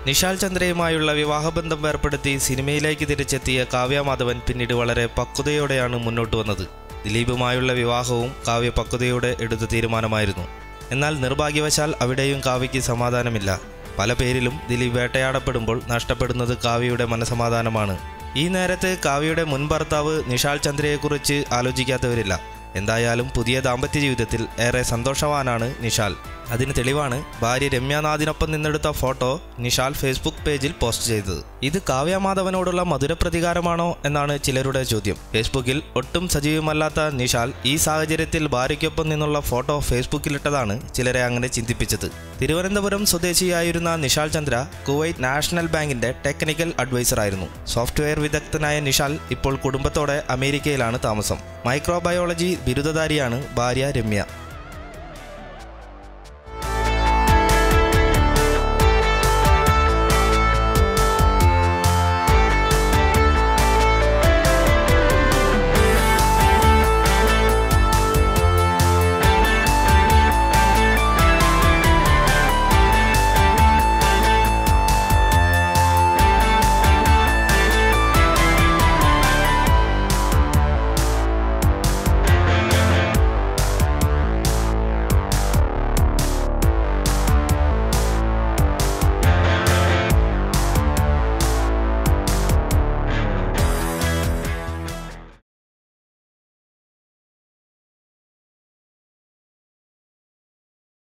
നിഷാൽ ചന്ദ്രയുമായുള്ള വിവാഹബന്ധം വേർപ്പെടുത്തി സിനിമയിലേക്ക് തിരിച്ചെത്തിയ കാവ്യ മാധവൻ പിന്നീട് വളരെ പക്വതയോടെയാണ് മുന്നോട്ട് വന്നത് ദിലീപുമായുള്ള വിവാഹവും കാവ്യ പക്വതയോടെ എടുത്ത തീരുമാനമായിരുന്നു എന്നാൽ നിർഭാഗ്യവശാൽ അവിടെയും കാവ്യയ്ക്ക് സമാധാനമില്ല പല പേരിലും ദിലീപ് വേട്ടയാടപ്പെടുമ്പോൾ നഷ്ടപ്പെടുന്നത് കാവ്യയുടെ മനസമാധാനമാണ് ഈ നേരത്ത് കാവ്യയുടെ മുൻ ഭർത്താവ് നിഷാൽ ചന്ദ്രയെക്കുറിച്ച് ആലോചിക്കാത്തവരില്ല എന്തായാലും പുതിയ ദാമ്പത്യ ജീവിതത്തിൽ ഏറെ സന്തോഷവാനാണ് നിഷാൽ അതിന് തെളിവാണ് ഭാര്യ രമ്യാനാഥിനൊപ്പം നിന്നെടുത്ത ഫോട്ടോ നിഷാൽ ഫേസ്ബുക്ക് പേജിൽ പോസ്റ്റ് ചെയ്തത് ഇത് കാവ്യ മാധവനോടുള്ള മധുര പ്രതികാരമാണോ എന്നാണ് ചിലരുടെ ചോദ്യം ഫേസ്ബുക്കിൽ ഒട്ടും സജീവമല്ലാത്ത നിഷാൽ ഈ സാഹചര്യത്തിൽ ഭാര്യയ്ക്കൊപ്പം നിന്നുള്ള ഫോട്ടോ ഫേസ്ബുക്കിലിട്ടതാണ് ചിലരെ അങ്ങനെ ചിന്തിപ്പിച്ചത് തിരുവനന്തപുരം സ്വദേശിയായിരുന്ന നിഷാൽ ചന്ദ്ര കുവൈറ്റ് നാഷണൽ ബാങ്കിന്റെ ടെക്നിക്കൽ അഡ്വൈസറായിരുന്നു സോഫ്റ്റ്വെയർ വിദഗ്ധനായ നിഷാൽ ഇപ്പോൾ കുടുംബത്തോടെ അമേരിക്കയിലാണ് താമസം മൈക്രോബയോളജി ബിരുദധാരിയാണ് ഭാര്യ രമ്യ